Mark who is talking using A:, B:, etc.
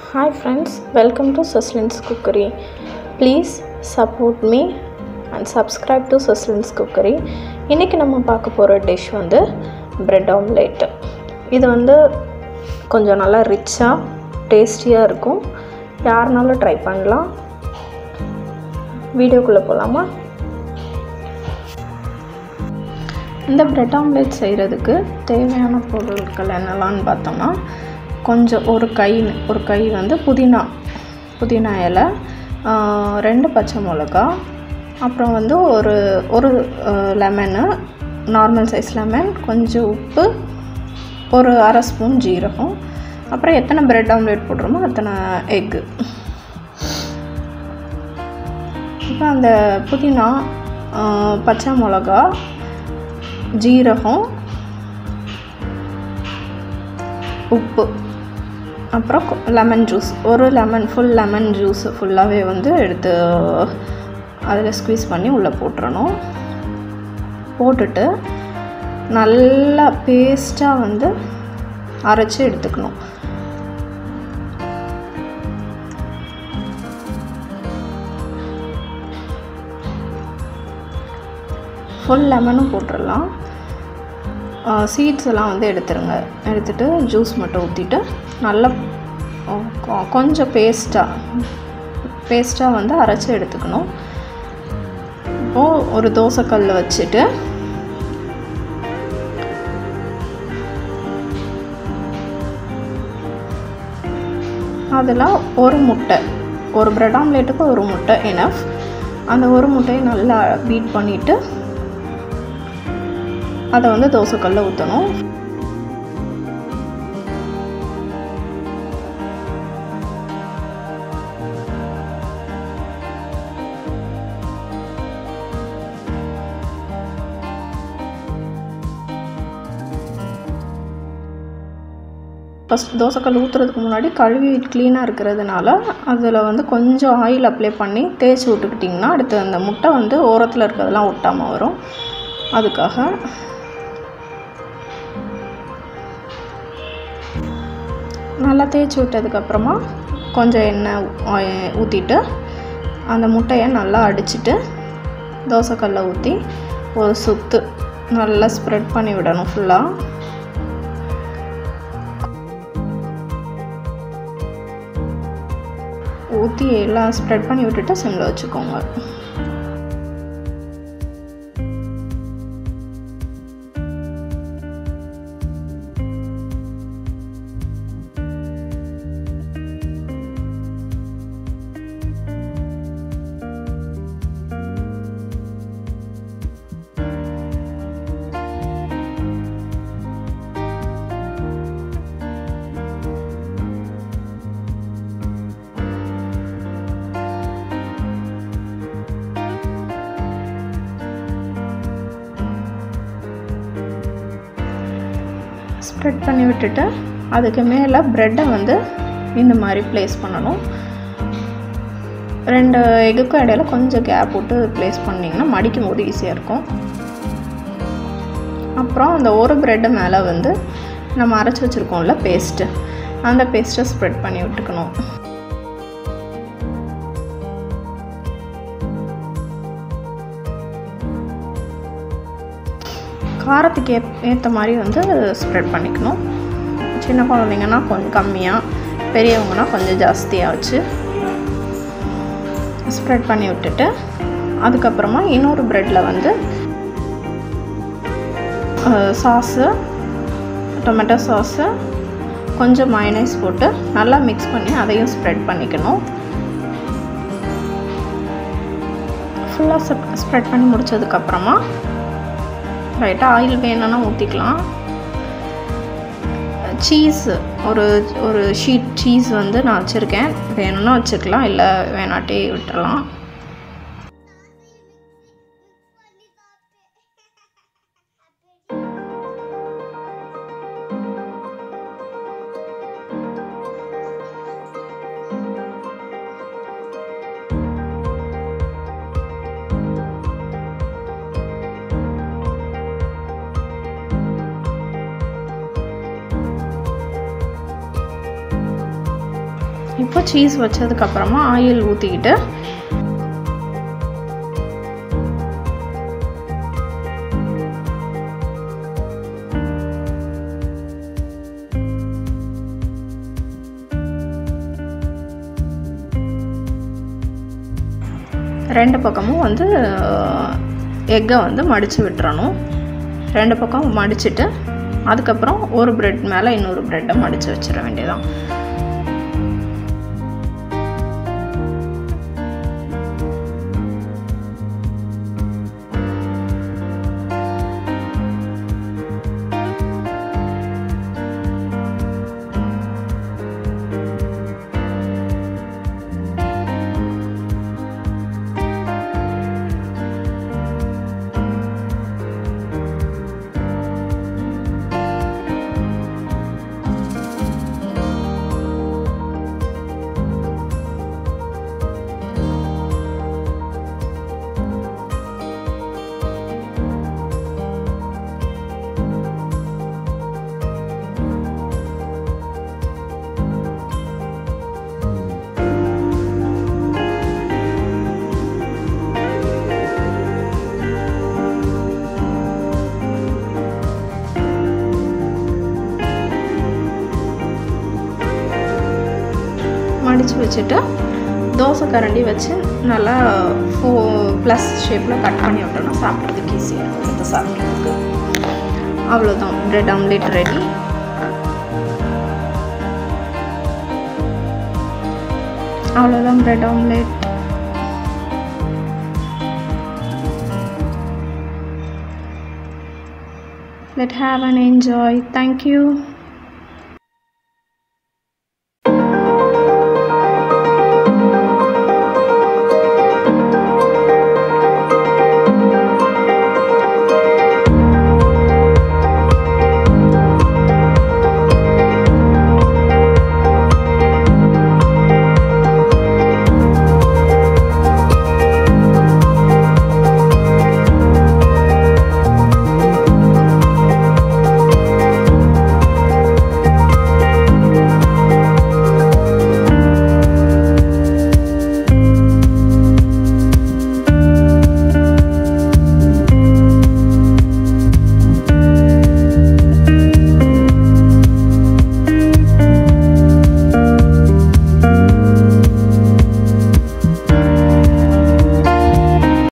A: Hi friends, welcome to Suslin's Cookery. Please support me and subscribe to Suslin's Cookery. இன்றைக்கி நம்ம பார்க்க போகிற dish வந்து பிரெட் ஆம்லேட் இது வந்து கொஞ்சம் நல்லா ரிச்சாக டேஸ்டியாக இருக்கும் யாருனாலும் ட்ரை பண்ணலாம் வீடியோக்குள்ளே போகலாமா இந்த பிரெட் ஆம்லேட் செய்கிறதுக்கு தேவையான பொருட்கள் என்னெல்லாம்னு பார்த்தோம்னா கொஞ்சம் ஒரு கை ஒரு கை வந்து புதினா புதினா இலை ரெண்டு பச்சை மிளகா அப்புறம் வந்து ஒரு ஒரு லெமனு நார்மல் சைஸ் லெமன் கொஞ்சம் உப்பு ஒரு அரை ஸ்பூன் ஜீரகம் அப்புறம் எத்தனை பிரெட் ஆம்லேட் போடுறோமோ அத்தனை எக்கு இப்போ அந்த புதினா பச்சை மிளகா ஜீரகம் உப்பு அப்புறம் லெமன் ஜூஸ் ஒரு லெமன் ஃபுல் லெமன் ஜூஸ் ஃபுல்லாகவே வந்து எடுத்து அதில் ஸ்க்வீஸ் பண்ணி உள்ளே போட்டுறணும் போட்டுட்டு நல்லா பேஸ்ட்டாக வந்து அரைச்சி எடுத்துக்கணும் ஃபுல் லெமனும் போட்டுடலாம் சீட்ஸ் எல்லாம் வந்து எடுத்துருங்க எடுத்துகிட்டு ஜூஸ் மட்டும் ஊற்றிட்டு நல்லா கொஞ்சம் பேஸ்ட்டாக பேஸ்ட்டாக வந்து அரைச்சி எடுத்துக்கணும் இப்போது ஒரு தோசைக்கல் வச்சுட்டு அதில் ஒரு முட்டை ஒரு பிரெட் ஆம்லேட்டுக்கு ஒரு முட்டை எனஃப் அந்த ஒரு முட்டையை நல்லா பீட் பண்ணிவிட்டு அதை வந்து தோசைக்கல்ல ஊற்றணும் ஃபஸ்ட் தோசைக்கல் ஊற்றுறதுக்கு முன்னாடி கழுவி க்ளீனாக இருக்கிறதுனால அதில் வந்து கொஞ்சம் ஆயில் அப்ளை பண்ணி தேய்ச்சி விட்டுக்கிட்டிங்கன்னா அடுத்து அந்த முட்டை வந்து ஓரத்தில் இருக்கிறதெல்லாம் ஒட்டாமல் வரும் அதுக்காக நல்லா தேய்ச்சி விட்டதுக்கப்புறமா கொஞ்சம் எண்ணெய் ஊற்றிட்டு அந்த முட்டையை நல்லா அடிச்சுட்டு தோசைக்கல்ல ஊற்றி ஒரு சுத்து நல்லா ஸ்ப்ரெட் பண்ணி விடணும் ஃபுல்லாக ஊற்றி எல்லாம் ஸ்ப்ரெட் பண்ணி விட்டுட்டு சிம்மில் வச்சுக்கோங்க ஸ்ப்ரெட் பண்ணி விட்டுட்டு அதுக்கு மேலே ப்ரெட்டை வந்து இந்த மாதிரி ப்ளேஸ் பண்ணணும் ரெண்டு எக்குக்கும் இடையில கொஞ்சம் கேப் விட்டு ப்ளேஸ் பண்ணிங்கன்னா மடிக்கும் போது ஈஸியாக இருக்கும் அப்புறம் அந்த ஒரு ப்ரெட்டு மேலே வந்து நம்ம அரைச்சி வச்சுருக்கோம்ல பேஸ்ட்டு அந்த பேஸ்ட்டை ஸ்ப்ரெட் பண்ணி விட்டுக்கணும் காரத்துக்கு ஏ ஏற்ற மாதிரி வந்து ஸ்ப்ரெட் பண்ணிக்கணும் சின்ன குழந்தைங்கன்னா கொஞ்சம் கம்மியாக பெரியவங்கன்னா கொஞ்சம் ஜாஸ்தியாக வச்சு ஸ்ப்ரெட் பண்ணி விட்டுட்டு அதுக்கப்புறமா இன்னொரு ப்ரெட்டில் வந்து சாஸு டொமேட்டோ சாஸு கொஞ்சம் மயனைஸ் போட்டு நல்லா மிக்ஸ் பண்ணி அதையும் ஸ்ப்ரெட் பண்ணிக்கணும் ஃபுல்லாக ஸ்ப்ரெட் பண்ணி முடித்ததுக்கப்புறமா ரைட்டாக ஆயில் வேணும்னா ஊற்றிக்கலாம் சீஸ் ஒரு ஒரு ஷீட் சீஸ் வந்து நான் வச்சுருக்கேன் வேணும்னா வச்சுக்கலாம் இல்லை வேணாட்டே விட்டுறலாம் இப்போ சீஸ் வச்சதுக்கப்புறமா ஆயில் ஊற்றிக்கிட்டு ரெண்டு பக்கமும் வந்து எக்கை வந்து மடித்து விட்டுறணும் ரெண்டு பக்கம் மடிச்சுட்டு அதுக்கப்புறம் ஒரு ப்ரெட் மேலே இன்னொரு ப்ரெட்டை மடித்து வச்சிட வேண்டியதான் மடித்து வச்சுட்டு தோசை கரண்டி வச்சு நல்லா ஃபோ ப்ளஸ் ஷேப்பில் கட் பண்ணி விட்டோம்னா சாப்பிட்றதுக்கு ஈஸியாக இருக்கும் எடுத்து சாப்பிட்றதுக்கு அவ்வளோதான் ப்ரெட் ஆம்லேட் ரெடி அவ்வளோதான் bread omelette let have an enjoy thank you